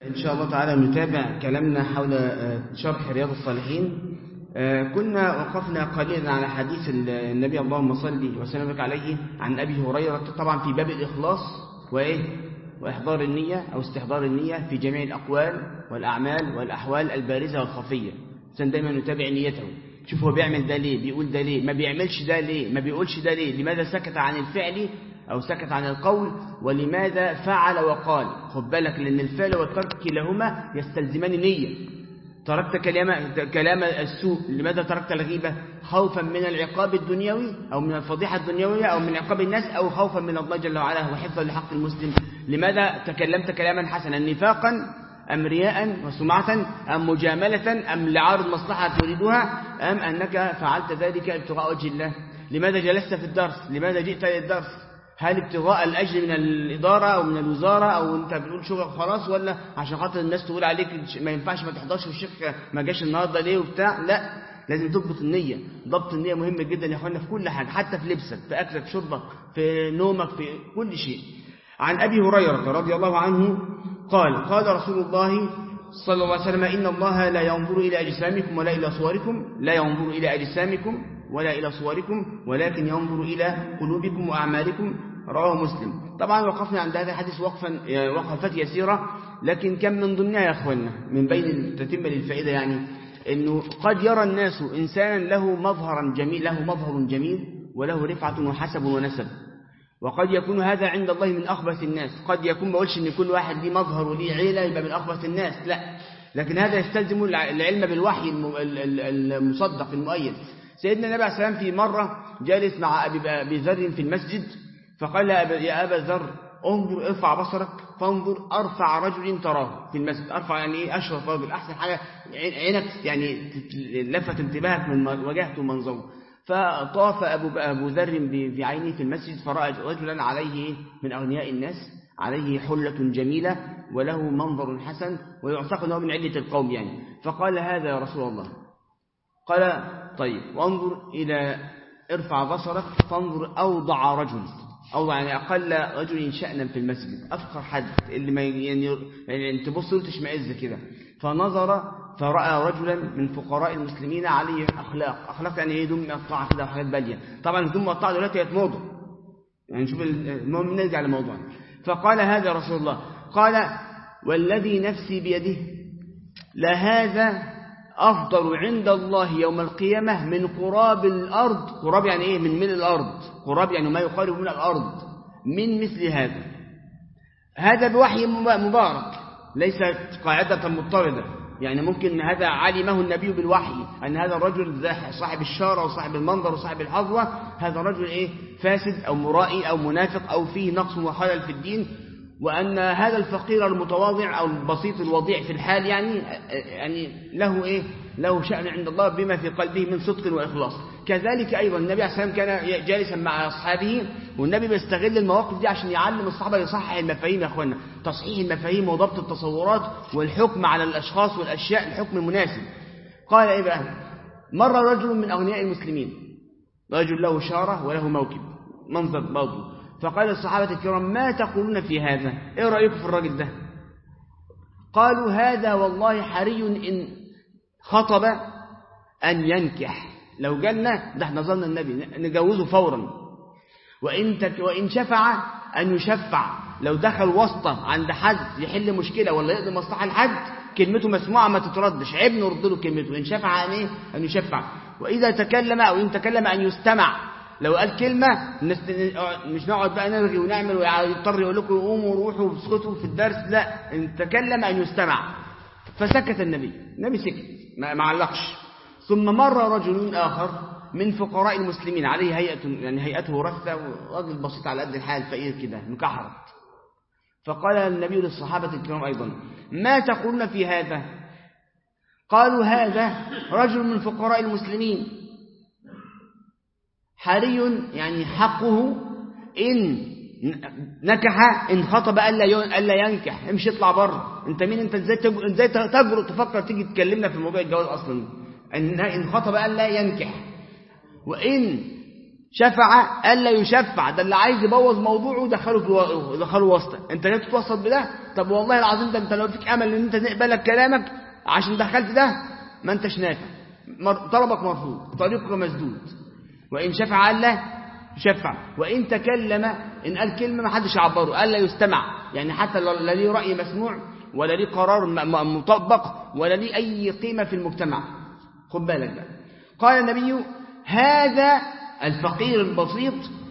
إن شاء الله تعالى نتابع كلامنا حول شرح رياض الصالحين كنا وقفنا قليلا على حديث النبي اللهم صل وسلم عليه عن أبي هريرة طبعا في باب الإخلاص وإيه وإحضار النية أو استحضار النية في جميع الأقوال والأعمال والأحوال البارزة والخفية عشان دايما نتابع نيته شوف هو بيعمل ده ليه بيقول ده ليه ما بيعملش ده ليه ما بيقولش ده ليه لماذا سكت عن الفعل أو سكت عن القول ولماذا فعل وقال خد بالك لأن الفعل والترك كلاهما يستلزمان نية تركت كلام كلام السوء لماذا تركت الغيبة خوفا من العقاب الدنيوي أو من الفضيحة الدنيوية أو من عقاب الناس أو خوفا من الله جل وعلا وحفظا لحق المسلم لماذا تكلمت كلاما حسنا نفاقا أم رياء وسمعة أم مجاملة أم لعارض مصلحة تريدها أم أنك فعلت ذلك ابتغاء وجه الله لماذا جلست في الدرس لماذا جئت للدرس هل ابتغاء الأجر من الإدارة أو من الوزارة أو أنت بتقول شغل خلاص ولا عشان خاطر الناس تقول عليك ما ينفعش ما تحضرش والشيخ ما جاش النهاردة ليه وبتاع لا لازم تضبط النية ضبط النية مهم جدا يا اخوانا في كل حاجة حتى في لبسك في أكلك في شربك في نومك في كل شيء عن أبي هريرة رضي الله عنه قال قال رسول الله صلى الله عليه وسلم إن الله لا ينظر إلى أجسامكم ولا إلى صوركم لا ينظر إلى أجسامكم ولا إلى صوركم ولكن ينظر إلى قلوبكم وأعمالكم رواه مسلم طبعا وقفنا عند هذا الحديث وقفا وقفات يسيرة لكن كم من ضمنها يا أخوانا من بين التتمة للفائدة يعني أنه قد يرى الناس إنسانا له مظهرا جميل له مظهر جميل وله رفعة وحسب ونسب وقد يكون هذا عند الله من أخبث الناس قد يكون ما أقولش أن كل واحد ليه مظهر وليه عيلة يبقى من أخبث الناس لا لكن هذا يستلزم العلم بالوحي المصدق المؤيد سيدنا النبي عليه السلام في مرة جالس مع أبي ذر في المسجد فقال يا أبا ذر انظر ارفع بصرك فانظر أرفع رجل تراه في المسجد أرفع يعني إيه أشرف رجل أحسن حاجة عينك يعني لفت انتباهك من وجهته ومنظره فطاف أبو, أبو ذر بعينه في المسجد فرأى رجلا عليه من أغنياء الناس عليه حلة جميلة وله منظر حسن ويعتقد أنه من علة القوم يعني فقال هذا يا رسول الله قال طيب وانظر إلى ارفع بصرك فانظر أوضع رجل أو يعني أقل رجل شأنا في المسجد أفقر حد اللي ما يعني, يعني تبص له تشمئز كده فنظر فرأى رجلا من فقراء المسلمين عليه أخلاق أخلاق يعني ايه دم مقطعة كده وحاجات بالية طبعا الدم مقطعة دلوقتي هي موضة يعني نشوف المهم نرجع لموضوع فقال هذا رسول الله قال والذي نفسي بيده لهذا أفضل عند الله يوم القيامة من قراب الأرض قراب يعني إيه من ملء الأرض قراب يعني ما يقارب من الأرض من مثل هذا هذا بوحي مبارك ليس قاعدة مضطردة يعني ممكن هذا علمه النبي بالوحي أن هذا الرجل صاحب الشارة وصاحب المنظر وصاحب الحظوة هذا رجل إيه فاسد أو مرائي أو منافق أو فيه نقص وخلل في الدين وأن هذا الفقير المتواضع أو البسيط الوضيع في الحال يعني يعني له إيه له شأن عند الله بما في قلبه من صدق وإخلاص كذلك أيضا النبي عليه السلام كان جالسا مع أصحابه والنبي بيستغل المواقف دي عشان يعلم الصحابة يصحح المفاهيم يا أخوانا تصحيح المفاهيم وضبط التصورات والحكم على الأشخاص والأشياء الحكم المناسب قال إيه بقى مر رجل من أغنياء المسلمين رجل له شارة وله موكب منظر برضه فقال الصحابة الكرام ما تقولون في هذا ايه رأيكم في الراجل ده قالوا هذا والله حري إن خطب أن ينكح لو جالنا ده احنا ظن النبي نجوزه فورا وإن, تك وإن شفع أن يشفع لو دخل وسطة عند حد يحل مشكلة ولا يقضي مصلحة لحد كلمته مسموعة ما تتردش عيب نرد له كلمته إن شفع أن, إيه؟ أن يشفع وإذا تكلم أو إن تكلم أن يستمع لو قال كلمة مش نقعد بقى نرغي ونعمل ويضطر يقول لكم قوموا وروحوا واسكتوا في الدرس لا ان تكلم أن يستمع فسكت النبي النبي سكت ما علقش ثم مر رجل آخر من فقراء المسلمين عليه هيئة يعني هيئته رثة وراجل بسيط على قد الحال فقير كده مكحرت فقال النبي للصحابة الكرام أيضا ما تقولون في هذا قالوا هذا رجل من فقراء المسلمين حري يعني حقه إن نكح إن خطب ألا ألا ينكح امشي اطلع بره أنت مين أنت إزاي إزاي تجرؤ تفكر تيجي تكلمنا في موضوع الجواز أصلا إن إن خطب ألا ينكح وإن شفع ألا يشفع ده اللي عايز يبوظ موضوعه دخله في دخله واسطة انت جاي تتوسط بده طب والله العظيم ده انت لو فيك امل ان انت نقبلك كلامك عشان دخلت ده ما انتش نافع طلبك مرفوض طريقك مسدود وإن شفع ألا يشفع وإن تكلم إن قال كلمة ما حدش يعبره ألا يستمع يعني حتى لا ليه رأي مسموع ولا ليه قرار مطبق ولا ليه أي قيمة في المجتمع خد بالك بقى قال النبي هذا الفقير البسيط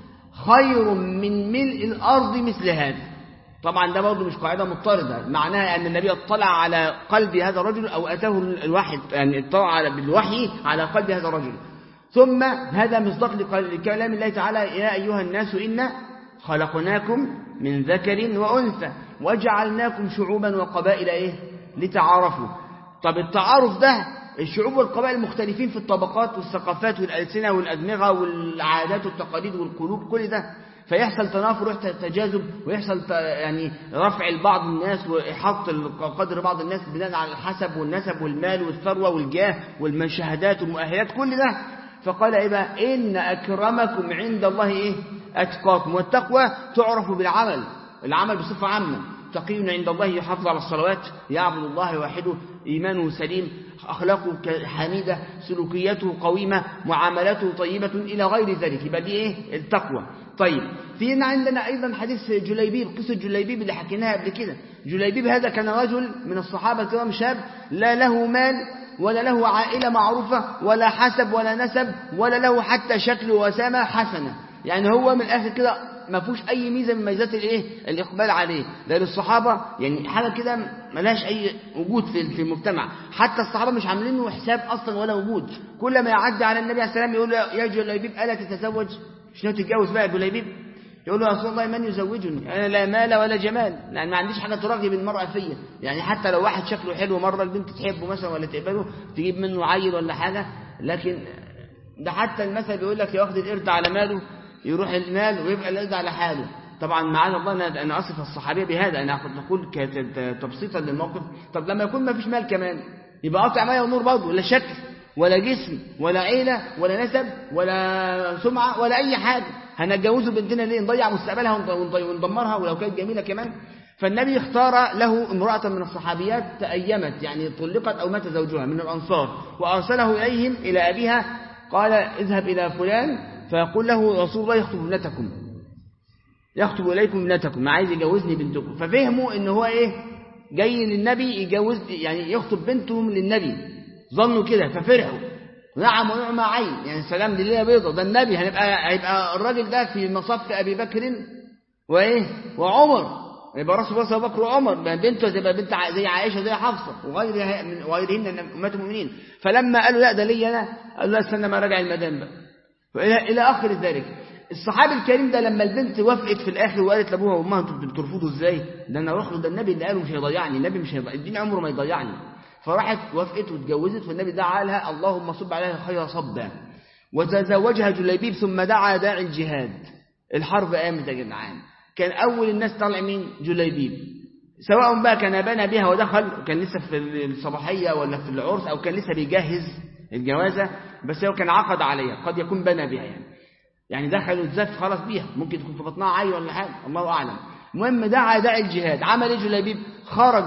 خير من ملء الأرض مثل هذا طبعا ده برضه مش قاعدة مضطردة معناها أن النبي اطلع على قلب هذا الرجل أو أتاه الوحي يعني اطلع بالوحي على قلب هذا الرجل ثم هذا مصداق لكلام الله تعالى يا أيها الناس إنا خلقناكم من ذكر وأنثى وجعلناكم شعوبا وقبائل إيه لتعارفوا طب التعارف ده الشعوب والقبائل مختلفين في الطبقات والثقافات والألسنة والأدمغة والعادات والتقاليد والقلوب كل ده فيحصل تنافر ويحصل تجاذب ويحصل يعني رفع لبعض الناس وإحاطة قدر بعض الناس بناء على الحسب والنسب والمال والثروة والجاه والمشاهدات والمؤهلات كل ده فقال إيه بقى إن أكرمكم عند الله إيه أتقاكم والتقوى تعرف بالعمل العمل بصفة عامة تقي عند الله يحافظ على الصلوات يعبد الله وحده إيمانه سليم أخلاقه حميدة سلوكياته قويمة معاملاته طيبة إلى غير ذلك يبقى دي إيه التقوى طيب في عندنا أيضا حديث جليبيب قصة جليبيب اللي حكيناها قبل كده جليبيب هذا كان رجل من الصحابة الكرام شاب لا له مال ولا له عائلة معروفة ولا حسب ولا نسب ولا له حتى شكل وسامة حسنة يعني هو من الآخر كده ما فيهوش أي ميزة من ميزات الإيه الإقبال عليه ده للصحابة يعني حاجة كده ملهاش أي وجود في في المجتمع حتى الصحابة مش عاملين له حساب أصلا ولا وجود كل ما يعدي على النبي عليه السلام يقول له يا جليبيب ألا تتزوج مش ناوي تتجوز بقى جليبيب يقول له يا رسول الله من يزوجني أنا لا مال ولا جمال يعني ما عنديش حاجة ترغب المرأة فيا يعني حتى لو واحد شكله حلو مرة البنت تحبه مثلا ولا تقبله تجيب منه عيل ولا حاجة لكن ده حتى المثل بيقول لك ياخد القرد على ماله يروح المال ويبقى القرد على حاله طبعا معاذ الله أنا, أنا أصف الصحابية بهذا أنا أقول تبسيطا للموقف طب لما يكون ما فيش مال كمان يبقى قاطع مية ونور برضه ولا شكل ولا جسم ولا عيلة ولا نسب ولا سمعة ولا أي حاجة هنتجوزه بنتنا ليه نضيع مستقبلها وندمرها ولو كانت جميلة كمان فالنبي اختار له امرأة من الصحابيات تأيمت يعني طلقت أو مات زوجها من الأنصار وأرسله إليهم إلى أبيها قال اذهب إلى فلان فيقول له رسول الله يخطب ابنتكم يخطب إليكم ابنتكم عايز يجوزني بنتكم ففهموا إن هو إيه جاي للنبي يجوز يعني يخطب بنتهم للنبي ظنوا كده ففرحوا نعم ونعم عين يعني سلام لله بيضة ده النبي هنبقى هيبقى الراجل ده في مصف أبي بكر وإيه وعمر يبقى رسول الله أبو بكر وعمر بنته تبقى بنت زي عائشة زي حفصة وغيرها من وغيرهن من أمهات المؤمنين فلما قالوا لا ده ليا أنا قالوا لا استنى ما راجع المدام بقى وإلى إلى آخر ذلك الصحابي الكريم ده لما البنت وافقت في الآخر وقالت لأبوها وأمها أنتوا بترفضوا إزاي ده أنا أروح له ده النبي اللي قاله مش هيضيعني النبي مش هيضيعني الدين عمره ما يضيعني فراحت وافقت واتجوزت والنبي دعا لها اللهم صب عليها خير صبا وتزوجها جليبيب ثم دعا داعي الجهاد الحرب قامت يا جدعان كان أول الناس طالع مين جليبيب سواء بقى كان بنى بها ودخل كان لسه في الصباحية ولا في العرس أو كان لسه بيجهز الجوازة بس هو كان عقد عليها قد يكون بنى بها يعني يعني دخل واتزف خلاص بيها ممكن تكون في بطنها عي ولا حاجة الله أعلم المهم دعا داعي الجهاد عمل ايه جليبيب خرج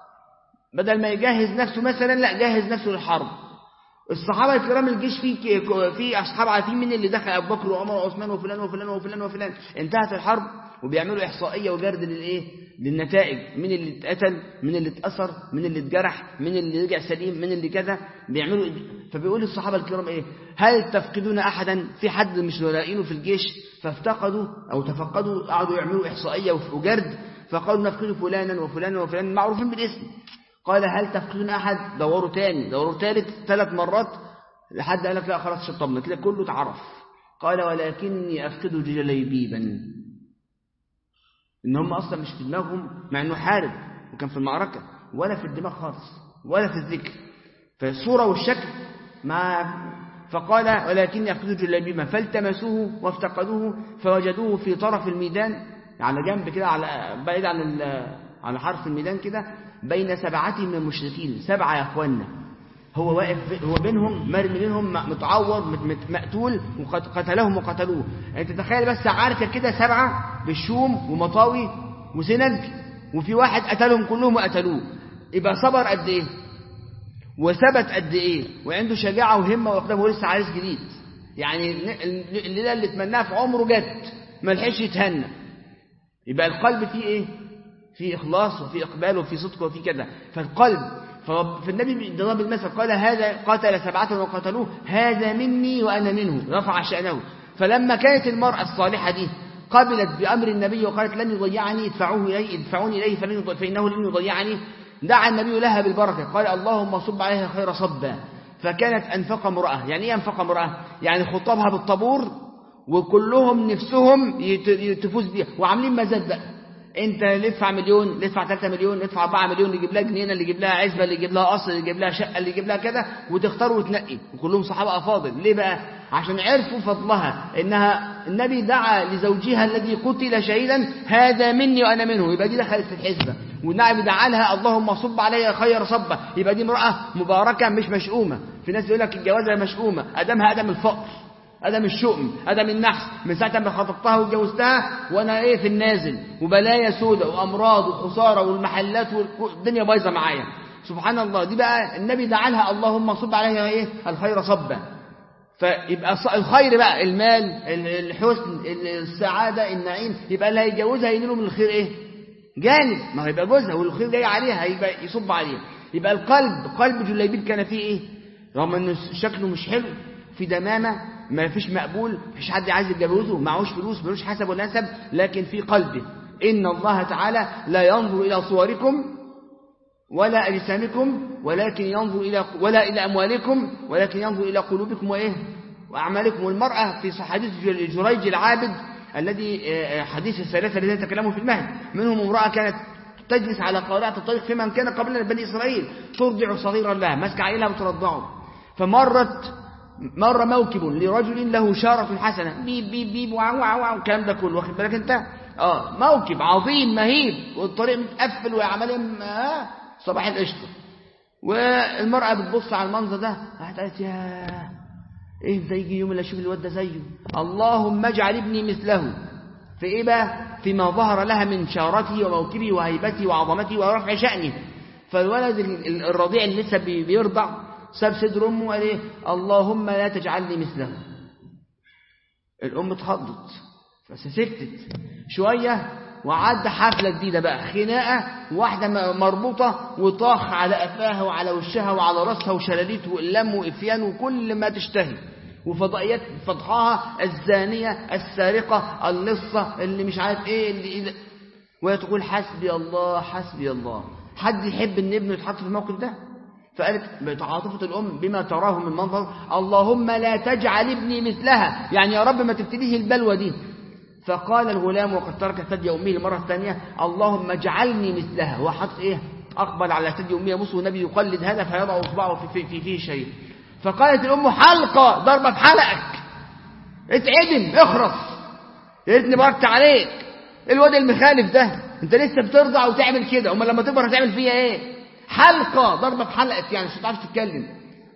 بدل ما يجهز نفسه مثلا لا جهز نفسه للحرب الصحابة الكرام الجيش فيه في أصحاب عارفين مين اللي دخل أبو بكر وعمر وعثمان وفلان وفلان وفلان وفلان انتهت الحرب وبيعملوا إحصائية وجرد للإيه للنتائج مين اللي اتقتل مين اللي اتأثر مين اللي اتجرح مين اللي رجع سليم مين اللي كذا بيعملوا فبيقول الصحابة الكرام إيه هل تفقدون أحدا في حد مش لاقينه في الجيش فافتقدوا أو تفقدوا قعدوا يعملوا إحصائية وجرد فقالوا نفقد فلانا وفلانا وفلانا معروفين بالاسم قال هل تفقدون أحد دوروا تاني دوروا ثالث ثلاث مرات لحد قال لك لا خلاص شطبنا كده كله اتعرف قال ولكني أفقد جليبيبا إن هم أصلا مش في دماغهم مع إنه حارب وكان في المعركة ولا في الدماغ خالص ولا في الذكر فالصورة والشكل ما فقال ولكني أفقد جليبيبا فالتمسوه وافتقدوه فوجدوه في طرف الميدان على جنب كده على بعيد عن على حرف الميدان كده بين سبعة من المشركين سبعة يا أخوانا هو واقف هو بينهم مرمي بينهم متعور مقتول وقتلهم وقتلوه انت تخيل بس عاركه كده سبعه بالشوم ومطاوي وسنج وفي واحد قتلهم كلهم وقتلوه يبقى صبر قد ايه وثبت قد ايه وعنده شجاعه وهمه واقدام ولسه عريس جديد يعني الليله اللي اتمناها في عمره جت ما لحقش يتهنى يبقى القلب فيه ايه فيه اخلاص وفيه اقبال وفيه صدق وفيه كذا فالقلب فالنبي ضرب المثل قال هذا قتل سبعة وقتلوه هذا مني وأنا منه رفع شأنه فلما كانت المرأة الصالحة دي قبلت بأمر النبي وقالت لن يضيعني ادفعوه إليه ادفعوني إليه فلن فإنه لن يضيعني دعا النبي لها بالبركة قال اللهم صب عليها خير صبا فكانت أنفق امرأة يعني إيه أنفق امرأة يعني خطابها بالطابور وكلهم نفسهم تفوز بيها وعاملين مزاد بقى انت اللي ادفع مليون اللي ادفع 3 مليون اللي ادفع 4 مليون اللي يجيب لها جنينه اللي يجيب لها عزبه اللي يجيب لها قصر اللي يجيب لها شقه اللي يجيب لها كذا وتختار وتنقي وكلهم صحابه افاضل ليه بقى عشان عرفوا فضلها انها النبي دعا لزوجها الذي قتل شهيدا هذا مني وانا منه يبقى دي دخلت في الحسبه والنبي دعا لها اللهم صب علي خير صبه يبقى دي امراه مباركه مش مشؤومه في ناس يقول لك الجوازه مشؤومه ادمها ادم الفقر ادم الشؤم ادم النحس من ساعه ما خطبتها واتجوزتها وانا ايه في النازل وبلايا سودة وامراض وخساره والمحلات والدنيا بايظه معايا سبحان الله دي بقى النبي دعا لها اللهم صب عليها ايه الخير صبا فيبقى الخير بقى المال الحسن السعاده النعيم يبقى اللي هيتجوزها ينيله من الخير ايه جانب ما هيبقى جوزها والخير جاي عليها هيبقى يصب عليها يبقى القلب قلب جليبيب كان فيه ايه رغم انه شكله مش حلو في دمامه ما فيش مقبول ما فيش حد عايز يتجوزه معهوش فلوس ملوش حسب ولا نسب لكن في قلبه إن الله تعالى لا ينظر إلى صوركم ولا أجسامكم ولكن ينظر إلى ولا إلى أموالكم ولكن ينظر إلى قلوبكم وإيه وأعمالكم والمرأة في حديث جريج العابد الذي حديث الثلاثة الذين تكلموا في المهد منهم امرأة كانت تجلس على قارعة الطريق في من كان قبل بني إسرائيل ترضع صغيرا لها ماسكة عيلها وترضعه فمرت مر موكب لرجل له شارة حسنة بيب بيب بيب واو واو واو الكلام ده كله واخد بالك انت اه موكب عظيم مهيب والطريق متقفل وعمالين آه صباح القشطة والمرأة بتبص على المنظر ده راحت قالت يا ايه ده يجي يوم اللي اشوف الواد ده زيه اللهم اجعل ابني مثله في ايه بقى فيما ظهر لها من شارته وموكبه وهيبته وعظمته ورفع شأنه فالولد الرضيع اللي لسه بيرضع ساب صدر امه وقال ايه اللهم لا تجعلني مثله الام اتخضت بس سكتت شويه وعد حفله جديده بقى خناقه واحده مربوطه وطاخ على قفاها وعلى وشها وعلى راسها وشلاليت واقلام وافيان وكل ما تشتهي وفضائيات فضحاها الزانيه السارقه اللصه اللي مش عارف ايه اللي, اللي وهي تقول حسبي الله حسبي الله حد يحب ان ابنه يتحط في الموقف ده فقالت بتعاطفة الأم بما تراه من منظر اللهم لا تجعل ابني مثلها يعني يا رب ما تبتليه البلوى دي فقال الغلام وقد ترك ثدي أمه المرة الثانية اللهم اجعلني مثلها وحط إيه أقبل على ثدي أمه يبص والنبي يقلد هذا فيضع إصبعه في, في فيه شيء فقالت الأم حلقة ضربة في حلقك اتعدم اخرس يا ريتني باركت عليك الواد المخالف ده انت لسه بترضع وتعمل كده امال لما تكبر هتعمل فيها ايه حلقة ضربة في حلقك يعني مش هتعرف تتكلم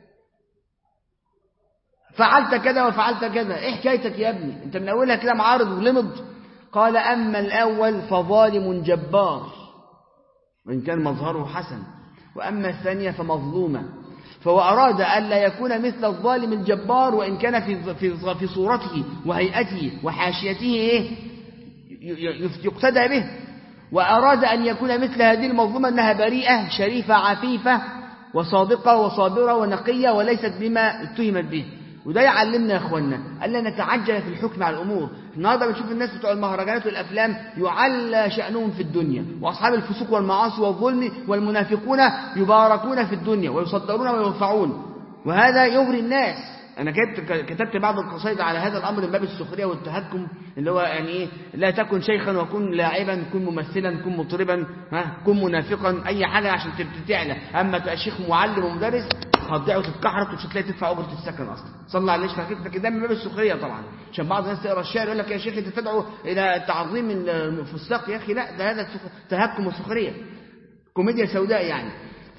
فعلت كذا وفعلت كذا ايه حكايتك يا ابني انت من اولها كده معارض ولمض قال اما الاول فظالم جبار وان كان مظهره حسن واما الثانيه فمظلومه فهو اراد الا يكون مثل الظالم الجبار وان كان في في في صورته وهيئته وحاشيته ايه يقتدى به وأراد أن يكون مثل هذه المظلومة أنها بريئة شريفة عفيفة وصادقة وصابرة ونقية وليست بما اتهمت به وده يعلمنا يا اخوانا الا نتعجل في الحكم على الامور النهارده بنشوف الناس بتوع المهرجانات والافلام يعلى شانهم في الدنيا واصحاب الفسوق والمعاصي والظلم والمنافقون يباركون في الدنيا ويصدرون ويرفعون وهذا يغري الناس انا كتبت كتبت بعض القصائد على هذا الامر من باب السخريه والتهكم اللي هو يعني ايه لا تكن شيخا وكن لاعبا كن ممثلا كن مطربا ها كن منافقا اي حاجه عشان تعلى اما تبقى شيخ معلم ومدرس هتضيع وتتكحرت ومش هتلاقي تدفع اجره السكن اصلا صلى عليه فكده ده من باب السخريه طبعا عشان بعض الناس تقرا الشعر يقول لك يا شيخ انت تدعو الى تعظيم الفساق يا اخي لا ده هذا تهكم وسخريه كوميديا سوداء يعني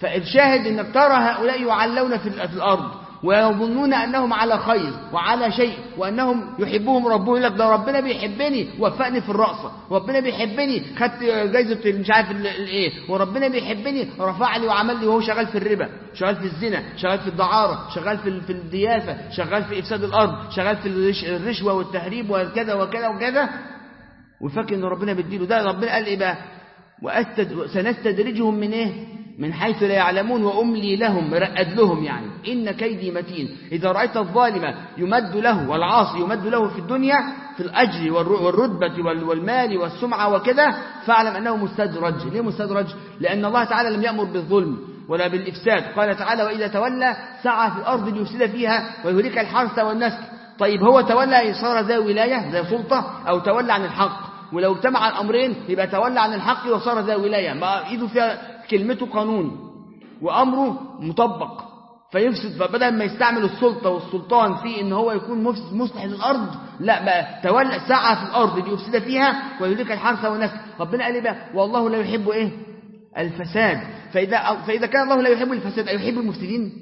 فالشاهد انك ترى هؤلاء يعلون في الارض ويظنون انهم على خير وعلى شيء وانهم يحبهم ربهم يقول لك ده ربنا بيحبني وفقني في الرقصه وربنا بيحبني خدت جايزه مش عارف الايه وربنا بيحبني رفع لي وعمل لي وهو شغال في الربا شغال في الزنا شغال في الدعاره شغال في في الضيافه شغال في افساد الارض شغال في الرشوه والتهريب وكذا وكذا وكذا وفاكر ان ربنا بيديله ده ربنا قال ايه بقى وأستد... سنستدرجهم من ايه من حيث لا يعلمون وأملي لهم رقد لهم يعني إن كيدي متين إذا رأيت الظالم يمد له والعاصي يمد له في الدنيا في الأجر والرتبة والمال والسمعة وكذا فاعلم أنه مستدرج ليه مستدرج لأن الله تعالى لم يأمر بالظلم ولا بالإفساد قال تعالى وإذا تولى سعى في الأرض ليفسد فيها ويهلك الحرث والنسل طيب هو تولى صار ذا ولاية ذا سلطة أو تولى عن الحق ولو اجتمع الأمرين يبقى تولى عن الحق وصار ذا ولاية ما إيده فيها كلمته قانون وأمره مطبق فيفسد فبدل ما يستعمل السلطة والسلطان في ان هو يكون مصلح للأرض لا بقى تولى سعى في الأرض ليفسد فيها ويهلك الحرث والنسل ربنا قال ايه بقى والله لا يحب ايه الفساد فإذا, فإذا كان الله لا يحب الفساد أيحب المفسدين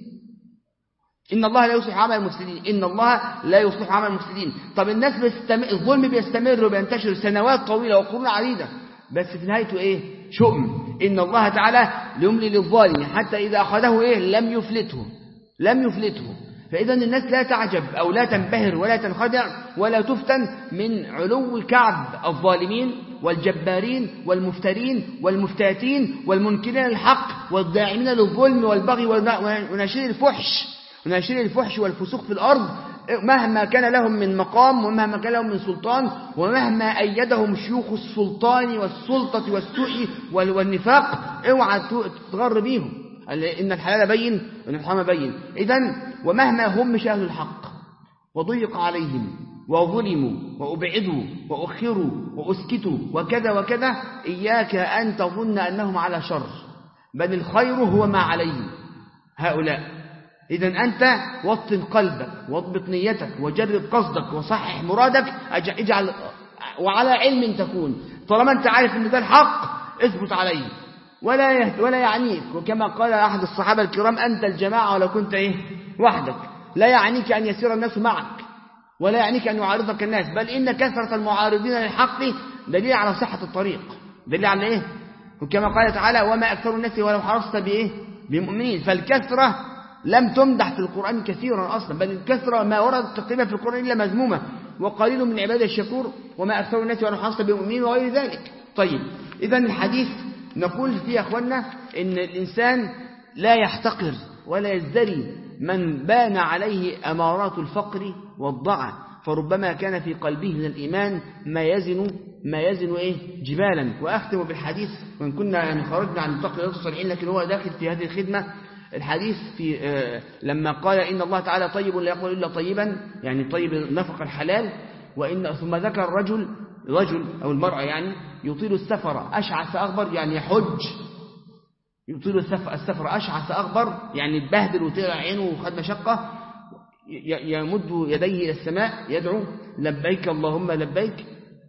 إن الله لا يصلح عمل المفسدين إن الله لا يصلح عمل المفسدين طب الناس بيستمر الظلم بيستمر وبينتشر سنوات طويلة وقرون عديدة بس في نهايته إيه شؤم إن الله تعالى يملي للظالم حتى إذا أخذه إيه لم يفلته لم يفلته فإذا الناس لا تعجب أو لا تنبهر ولا تنخدع ولا تفتن من علو كعب الظالمين والجبارين والمفترين والمفتاتين والمنكرين الحق والداعمين للظلم والبغي وناشرين الفحش وناشرين الفحش والفسوق في الأرض مهما كان لهم من مقام ومهما كان لهم من سلطان ومهما أيدهم شيوخ السلطان والسلطة والسوء والنفاق اوعى تغر بيهم إن الحلال بين وإن الحرام بين إذا ومهما هم مش أهل الحق وضيق عليهم وظلموا وأبعدوا وأخروا وأسكتوا وكذا وكذا إياك أن تظن أنهم على شر بل الخير هو ما عليهم هؤلاء إذا أنت وطن قلبك واضبط نيتك وجرب قصدك وصحح مرادك اجعل وعلى علم تكون طالما أنت عارف أن ده الحق اثبت عليه ولا ولا يعنيك وكما قال أحد الصحابة الكرام أنت الجماعة ولو كنت إيه وحدك لا يعنيك أن يسير الناس معك ولا يعنيك أن يعارضك الناس بل إن كثرة المعارضين للحق دليل على صحة الطريق دليل على إيه وكما قال تعالى وما أكثر الناس ولو حرصت بإيه بمؤمنين فالكثرة لم تمدح في القرآن كثيرا أصلا بل الكثرة ما ورد تقريبا في القرآن إلا مذمومة وقليل من عباد الشكور وما أكثر الناس ولو حرصت بمؤمنين وغير ذلك طيب إذا الحديث نقول فيه يا أخوانا إن الإنسان لا يحتقر ولا يزدري من بان عليه أمارات الفقر والضعف فربما كان في قلبه من الإيمان ما يزن ما يزن إيه جبالا وأختم بالحديث وإن كنا يعني خرجنا عن نطاق الصالحين لكن هو داخل في هذه الخدمة الحديث في آه لما قال إن الله تعالى طيب لا يقبل إلا طيبا يعني طيب النفق الحلال وإن ثم ذكر الرجل رجل أو المرأة يعني يطيل السفر أشعث أغبر يعني يحج يطيل السفر أشعث أغبر يعني اتبهدل وطلع عينه وخد مشقة يمد يديه إلى السماء يدعو لبيك اللهم لبيك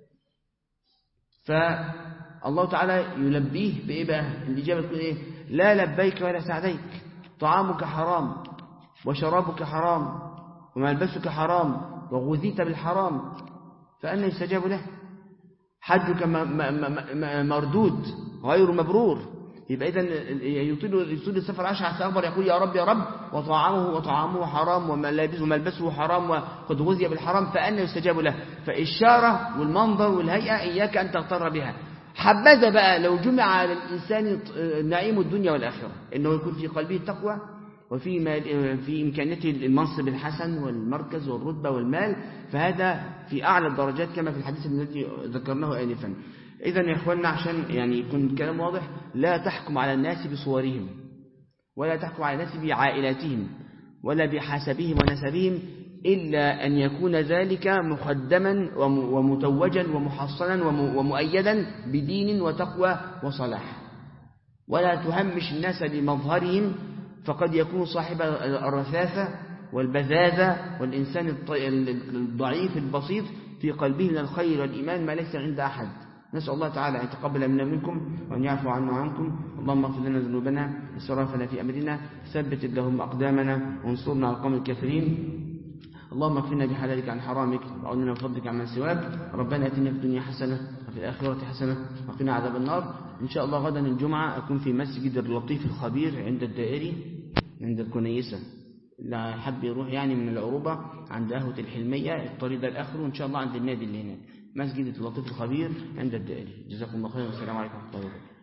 فالله تعالى يلبيه بإيه بقى الإجابة تكون إيه لا لبيك ولا سعديك طعامك حرام وشرابك حرام وملبسك حرام وغذيت بالحرام فأنا يستجاب له حجك مردود غير مبرور يبقى إذن يطيل يطيل السفر أشعث أكبر يقول يا رب يا رب وطعامه وطعامه حرام وملابسه وملبسه حرام وقد غذي بالحرام فأنا يستجاب له فالشارة والمنظر والهيئة إياك أن تغتر بها حبذا بقى لو جمع على الإنسان نعيم الدنيا والآخرة إنه يكون في قلبه التقوى وفي في إمكانيته المنصب الحسن والمركز والرتبة والمال فهذا في أعلى الدرجات كما في الحديث الذي ذكرناه آنفا إذا يا إخواننا عشان يعني يكون الكلام واضح لا تحكم على الناس بصورهم ولا تحكم على الناس بعائلاتهم ولا بحسبهم ونسبهم إلا أن يكون ذلك مقدما ومتوجا ومحصنا ومؤيدا بدين وتقوى وصلاح ولا تهمش الناس بمظهرهم فقد يكون صاحب الرثاثة والبذاذة والإنسان الضعيف البسيط في قلبه من الخير والإيمان ما ليس عند أحد نسأل الله تعالى أن يتقبل منا منكم وأن يعفو عنا وعنكم اللهم اغفر لنا ذنوبنا إسرافنا في أمرنا ثبت اللهم أقدامنا وانصرنا على القوم الكافرين اللهم اكفنا بحلالك عن حرامك وأعوذنا بفضلك عن من سواك ربنا اتنا في الدنيا حسنة وفي الآخرة حسنة وقنا عذاب النار إن شاء الله غدا الجمعة أكون في مسجد اللطيف الخبير عند الدائري عند الكنيسة لا حب يروح يعني من العروبة عند قهوة الحلمية الطريق ده الآخر وإن شاء الله عند النادي اللي هناك مسجد اللطيف الخبير عند الدائري جزاكم الله خيرا والسلام عليكم ورحمة الله وبركاته